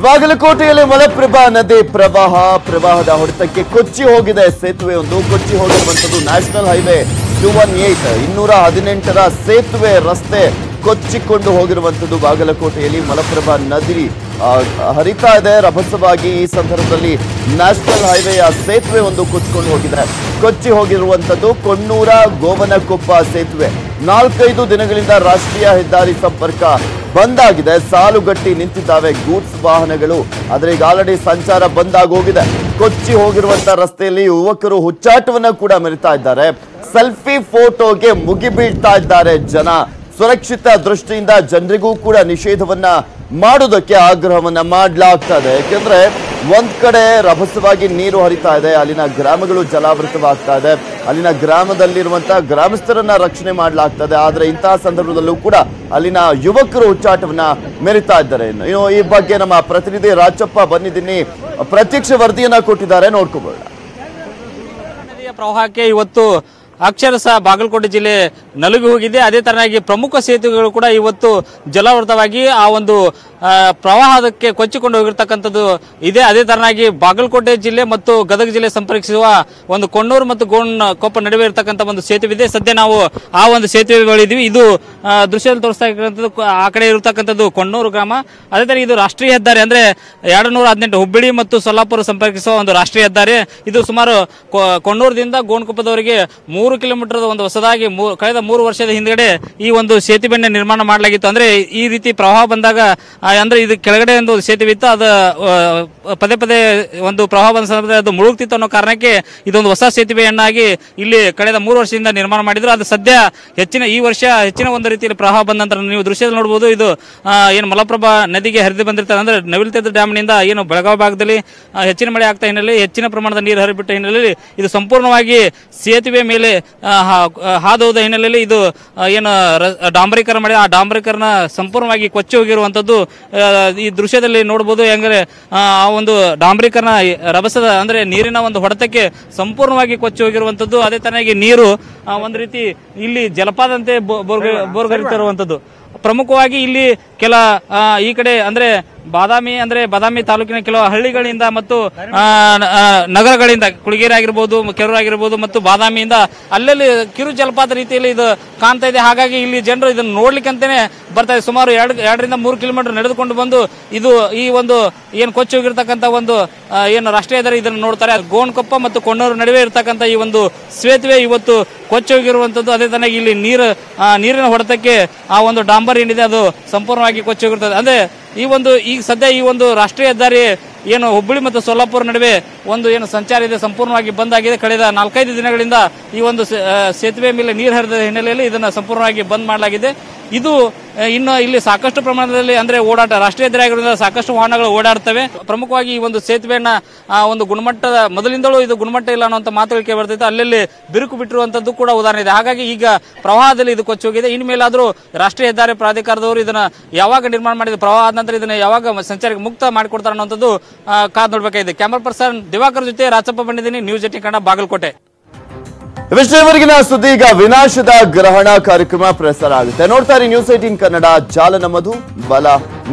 ಬಾಗಲಕೋಟೆಯಲ್ಲಿ ಮಲಪ್ರಭಾ ನದಿ ಪ್ರವಾಹ ಪ್ರವಾಹದ ಹೊಡೆತಕ್ಕೆ ಕೊಚ್ಚಿ ಹೋಗಿದೆ ಸೇತುವೆ ಒಂದು ಕೊಚ್ಚಿ ಹೋಗಿರುವಂತದ್ದು national highway two one eight ಇನ್ನೂರ ಹದಿನೆಂಟರ ಸೇತುವೆ ರಸ್ತೆ ಕೊಚ್ಚಿಕೊಂಡು ಹೋಗಿರುವಂತದ್ದು ಬಾಗಲಕೋಟೆಯಲ್ಲಿ ಮಲಪ್ರಭಾ ನದಿ ಆ, ಹರಿತಾ ಇದೆ ರಭಸವಾಗಿ ಈ ಸಂದರ್ಭದಲ್ಲಿ ನ್ಯಾಷನಲ್ ಹೈವೇಯ ಸೇತುವೆ ಒಂದು ಕೊಚ್ಚಿಕೊಂಡು ಹೋಗಿದೆ ಕೊಚ್ಚಿ ಹೋಗಿರುವಂತದ್ದು ಕೊಣ್ಣೂರ ಗೋವನಕೊಪ್ಪ ಸೇತುವೆ ನಾಲ್ಕೈದು ದಿನಗಳಿಂದ ರಾಷ್ಟ್ರೀಯ ಹೆದ್ದಾರಿ ಸಂಪರ್ಕ ಬಂದ್ ಆಗಿದೆ ಸಾಲುಗಟ್ಟಿ ನಿಂತಿದ್ದಾವೆ ಗೂಡ್ಸ್ ವಾಹನಗಳು ಆದ್ರೆ ಈಗ ಆಲ್ರೆಡಿ ಸಂಚಾರ ಬಂದ್ ಆಗೋಗಿದೆ ಕೊಚ್ಚಿ ಹೋಗಿರುವಂತ ರಸ್ತೆಯಲ್ಲಿ ಯುವಕರು ಹುಚ್ಚಾಟವನ್ನ ಕೂಡ ಮೆರಿತಾ ಇದ್ದಾರೆ ಸೆಲ್ಫಿ ಫೋಟೋಗೆ ಮುಗಿಬೀಳ್ತಾ ಇದ್ದಾರೆ ಜನ ಸುರಕ್ಷಿತ ದೃಷ್ಟಿಯಿಂದ ಜನರಿಗೂ ಕೂಡ ನಿಷೇಧವನ್ನ ಮಾಡೋದಕ್ಕೆ ಆಗ್ರಹವನ್ನ ಮಾಡಲಾಗ್ತಾ ಇದೆ ಯಾಕೆಂದ್ರೆ ಒಂದ್ ಕಡೆ ರಭಸವಾಗಿ ನೀರು ಹರಿತಾ ಇದೆ ಅಲ್ಲಿನ ಗ್ರಾಮಗಳು ಜಲಾವೃತವಾಗ್ತಾ ಇದೆ ಅಲ್ಲಿನ ಗ್ರಾಮದಲ್ಲಿರುವಂತಹ ಗ್ರಾಮಸ್ಥರನ್ನ ರಕ್ಷಣೆ ಮಾಡಲಾಗ್ತಾ ಇದೆ ಆದ್ರೆ ಇಂತಹ ಸಂದರ್ಭದಲ್ಲೂ ಕೂಡ ಅಲ್ಲಿನ ಯುವಕರು ಹುಚ್ಚಾಟವನ್ನ ಮೆರಿತಾ ಇದ್ದಾರೆ ಇನ್ನು ಇನ್ನು ಈ ಬಗ್ಗೆ ನಮ್ಮ ಪ್ರತಿನಿಧಿ ರಾಜಪ್ಪ ಬಂದಿದ್ದೀನಿ ಪ್ರತ್ಯಕ್ಷ ವರದಿಯನ್ನ ಕೊಟ್ಟಿದ್ದಾರೆ ನೋಡ್ಕೋಬೋಣ ನದಿಯ ಪ್ರವಾಹಕ್ಕೆ ಇವತ್ತು ಅಕ್ಷರಶಃ ಬಾಗಲಕೋಟೆ ಜಿಲ್ಲೆ ನಲುಗಿ ಹೋಗಿದೆ ಅದೇ ತರನಾಗಿ ಪ್ರಮುಖ ಸೇತುವೆಗಳು ಕೂಡ ಇವತ್ತು ಜಲಾವೃತವಾಗಿ ಆ ಒಂದು ಆ, ಪ್ರವಾಹದಕ್ಕೆ ಕೊಚ್ಚಿಕೊಂಡು ಹೋಗಿರ್ತಕ್ಕಂಥದ್ದು ಇದೆ ಅದೇ ತರನಾಗಿ ಬಾಗಲಕೋಟೆ ಜಿಲ್ಲೆ ಮತ್ತು ಗದಗ ಜಿಲ್ಲೆ ಸಂಪರ್ಕಿಸುವ ಒಂದು ಕೊಣ್ಣೂರು ಮತ್ತು ಗೋಣ್ ಕೊಪ್ಪ ನಡುವೆ ಇರತಕ್ಕಂಥ ಒಂದು ಸೇತುವೆ ಇದೆ ಸದ್ಯ ನಾವು ಆ ಒಂದು ಸೇತುವೆ ಬಳಿ ಇದೀವಿ ಇದು ಆ, ದೃಶ್ಯದಲ್ಲಿ ತೋರಿಸ್ತಾ ಇರ್ತಕ್ಕಂಥದ್ದು ಕೊ- ಆ ಕಡೆ ಇರತಕ್ಕಂಥದ್ದು ಕೊಣ್ಣೂರು ಗ್ರಾಮ ಅದೇ ತರ ಇದು ರಾಷ್ಟ್ರೀಯ ಹೆದ್ದಾರಿ ಅಂದ್ರೆ ಎರಡು ನೂರ ಹದಿನೆಂಟು ಹುಬ್ಬಳ್ಳಿ ಮತ್ತು ಸೊಲ್ಲಾಪುರ ಸಂಪರ್ಕಿಸುವ ಒಂದು ರಾಷ್ಟ್ರೀಯ ಹೆದ್ದಾರಿ ಇದು ಸುಮಾರು ಕೊ- ಕೊಣ್ಣೂರದಿಂದ ಗೋಣಕೊಪ್ಪದವರೆಗೆ ಮೂರು ಕಿಲೋಮೀಟರ್ ಒಂದು ಹೊಸದಾಗಿ ಮೂ- ಕಳೆದ ಮೂರು ವರ್ಷದ ಹಿಂದ್ಗಡೆ ಈ ಒಂದು ಸೇತುವೆಯನ್ನು ನಿರ್ಮಾಣ ಮಾಡಲಾಗಿತ್ತು ಅಂದ್ರೆ ಈ ರೀತಿ ಪ್ರವಾಹ ಬಂದಾಗ ಆ, ಅಂದ್ರೆ ಇದು ಕೆಳಗಡೆ ಒಂದು ಸೇತುವೆ ಇತ್ತು ಅದು ಆ, ಪದೇ ಪದೇ ಒಂದು ಪ್ರವಾಹ ಬಂದ ಸಂದರ್ಭದಲ್ಲಿ ಅದು ಮುಳುಗ್ತಿತ್ತು ಅನ್ನೋ ಕಾರಣಕ್ಕೆ ಇದೊಂದು ಹೊಸ ಸೇತುವೆಯನ್ನಾಗಿ ಇಲ್ಲಿ ಕಳೆದ ಮೂರು ವರ್ಷದಿಂದ ನಿರ್ಮಾಣ ಮಾಡಿದ್ರು ಅದು ಸದ್ಯ ಹೆಚ್ಚಿನ ಈ ವರ್ಷ ಹೆಚ್ಚಿನ ಒಂದು ರೀತಿಯಲ್ಲಿ ಪ್ರವಾಹ ಬಂದ ನಂತರ ನೀವು ದೃಶ್ಯದಲ್ಲಿ ನೋಡಬಹುದು ಇದು ಆ, ಏನು ಮಲಪ್ರಭಾ ನದಿಗೆ ಹರಿದು ಬಂದಿರ್ತಾರೆ ಅಂದ್ರೆ ನವಿಲ್ತೇದ ಡ್ಯಾಮ್ನಿಂದ ಏನು ಬೆಳಗಾವಿ ಭಾಗದಲ್ಲಿ ಆ, ಹೆಚ್ಚಿನ ಮಳೆ ಆಗ್ತಾ ಹಿನ್ನೆಲೆ ಹೆಚ್ಚಿನ ಪ್ರಮಾಣದ ನೀರು ಹರಿಬಿಟ್ಟ ಹಿನ್ನೆಲೆಯಲ್ಲಿ ಇದು ಸಂಪೂರ್ಣವಾಗಿ ಸೇತುವೆ ಮೇಲೆ ಆ, ಹಾ- ಹಾದು ಹೋದ ಹಿನ್ನೆಲೆಯಲ್ಲಿ ಇದು ಆ, ಏನು ರ- ಡಾಂಬರೀಕರಣ ಮಾಡಿ ಆ ಡಾಂಬರೀಕರಣ ಸಂಪೂರ್ಣವಾಗಿ ಕೊಚ್ಚಿ ಹೋಗಿರುವಂತದ್ದು ಆ, ಈ ದೃಶ್ಯದಲ್ಲಿ ನೋಡಬಹುದು ಹೆಂಗರೆ ಆ ಆ ಒಂದು ಡಾಂಬರೀಕರಣ ರಭಸದ ಅಂದ್ರೆ ನೀರಿನ ಒಂದು ಹೊಡೆತಕ್ಕೆ ಸಂಪೂರ್ಣವಾಗಿ ಕೊಚ್ಚಿ ಹೋಗಿರುವಂತದ್ದು ಅದೇ ತರನಾಗಿ ನೀರು ಆ, ಒಂದು ರೀತಿ ಇಲ್ಲಿ ಜಲಪಾದಂತೆ ಬೊ- ಬೋರ್ಗ- ಬೋರ್ಗರಿತಿರುವಂತದ್ದು ಪ್ರಮುಖವಾಗಿ ಇಲ್ಲಿ ಕೆಲ ಆ, ಈ ಕಡೆ ಅಂದ್ರೆ ಬಾದಾಮಿ ಅಂದ್ರೆ ಬಾದಾಮಿ ತಾಲೂಕಿನ ಕೆಲವು ಹಳ್ಳಿಗಳಿಂದ ಮತ್ತು ಆ, ನ- ಆ, ನಗರಗಳಿಂದ ಕುಳಗೇರಿ ಆಗಿರ್ಬೋದು ಕೆರೂರು ಆಗಿರ್ಬೋದು ಮತ್ತು ಬಾದಾಮಿಯಿಂದ ಅಲ್ಲಲ್ಲಿ ಕಿರು ಜಲಪಾತ ರೀತಿಯಲ್ಲಿ ಇದು ಕಾಣ್ತಾ ಇದೆ ಹಾಗಾಗಿ ಇಲ್ಲಿ ಜನರು ಇದನ್ನು ನೋಡ್ಲಿಕ್ಕಂತಾನೆ ಬರ್ತಾ ಇದೆ ಸುಮಾರು ಎರಡು ಎರಡರಿಂದ ಮೂರು ಕಿಲೋಮೀಟರ್ ನಡೆದುಕೊಂಡು ಬಂದು ಇದು ಈ ಒಂದು ಏನು ಕೊಚ್ಚಿ ಹೋಗಿರ್ತಕ್ಕಂಥ ಒಂದು ಆ, ಏನು ರಾಷ್ಟ್ರೀಯ ಹೆದ್ದಾರಿ ಇದನ್ನು ನೋಡ್ತಾರೆ ಗೋಣ್ಕೊಪ್ಪ ಮತ್ತು ಕೊಣ್ಣೂರು ನಡುವೆ ಇರತಕ್ಕಂಥ ಈ ಒಂದು ಸೇತುವೆ ಇವತ್ತು ಕೊಚ್ಚಿ ಹೋಗಿರುವಂತದ್ದು ಅದೇ ತನಕ ಇಲ್ಲಿ ನೀರು ಆ, ನೀರಿನ ಹೊಡೆತಕ್ಕೆ ಆ ಒಂದು ಡಾಂಬರ್ ಏನಿದೆ ಅದು ಸಂಪೂರ್ಣವಾಗಿ ಕೊಚ್ಚಿ ಹೋಗಿರ್ತದೆ ಅಂದ್ರೆ ಈ ಒಂದು ಈಗ ಸದ್ಯ ಈ ಒಂದು ರಾಷ್ಟ್ರೀಯ ಹೆದ್ದಾರಿ ಏನು ಹುಬ್ಬಳ್ಳಿ ಮತ್ತು ಸೊಲ್ಲಾಪುರ ನಡುವೆ ಒಂದು ಏನು ಸಂಚಾರ ಇದೆ ಸಂಪೂರ್ಣವಾಗಿ ಬಂದ್ ಆಗಿದೆ ಕಳೆದ ನಾಲ್ಕೈದು ದಿನಗಳಿಂದ ಈ ಒಂದು ಸೇ- ಆ, ಸೇತುವೆ ಮೇಲೆ ನೀರು ಹರಿದ ಹಿನ್ನೆಲೆಯಲ್ಲಿ ಇದನ್ನ ಸಂಪೂರ್ಣವಾಗಿ ಬಂದ್ ಮಾಡಲಾಗಿದೆ ಇದು ಆ, ಇನ್ನು ಇಲ್ಲಿ ಸಾಕಷ್ಟು ಪ್ರಮಾಣದಲ್ಲಿ ಅಂದ್ರೆ ಓಡಾಟ ರಾಷ್ಟ್ರೀಯ ಹೆದ್ದಾರಿ ಆಗಿರೋದ್ರಿಂದ ಸಾಕಷ್ಟು ವಾಹನಗಳು ಓಡಾಡ್ತವೆ ಪ್ರಮುಖವಾಗಿ ಈ ಒಂದು ಸೇತುವೆಯನ್ನ ಆ, ಒಂದು ಗುಣಮಟ್ಟದ ಮೊದಲಿಂದಲೂ ಇದು ಗುಣಮಟ್ಟ ಇಲ್ಲ ಅನ್ನುವಂಥ ಮಾತುಗಳು ಕೇಳಿ ಬರ್ತಿತ್ತು ಅಲ್ಲಲ್ಲಿ ಬಿರುಕು ಬಿಟ್ಟಿರುವಂತದ್ದು ಕೂಡ ಉದಾಹರಣೆ ಇದೆ ಹಾಗಾಗಿ ಈಗ ಪ್ರವಾಹದಲ್ಲಿ ಇದು ಕೊಚ್ಚಿ ಹೋಗಿದೆ ಇನ್ಮೇಲಾದ್ರೂ ರಾಷ್ಟ್ರೀಯ ಹೆದ್ದಾರಿ ಪ್ರಾಧಿಕಾರದವರು ಇದನ್ನ ಯಾವಾಗ ನಿರ್ಮಾಣ ಮಾಡಿದ ಪ್ರವಾಹ ಆದ ನಂತರ ಇದನ್ನ ಯಾವಾಗ ಸಂಚಾರಕ್ಕೆ ಮುಕ್ತ ಮಾಡಿಕೊಡ್ತಾರೆ ಅನ್ನೋಂಥದ್ದು ಆ, ಕಾದ್ ನೋಡ್ಬೇಕಾಗಿದೆ ಕ್ಯಾಮರಾ ಪರ್ಸನ್ ದಿವಾಕರ್ ಜೊತೆ ರಾಚಪ್ಪ ಬಂದಿದ್ದೀನಿ ನ್ಯೂಸ್ ಏಟಿನ್ ಕನ್ನಡ ಬಾಗಲಕೋಟೆ ಇವಿಷ್ಟೇವರೆಗಿನ ಸುದ್ದಿ ಈಗ ವಿನಾಶದ ಗ್ರಹಣ ಕಾರ್ಯಕ್ರಮ ಪ್ರಸಾರ ಆಗುತ್ತೆ ನೋಡ್ತಾ ಇರಿ ನ್ಯೂಸ್ ಏಟೀನ್ ಕನ್ನಡ ಜಾಲ ನಮ್ಮದು ಬಲ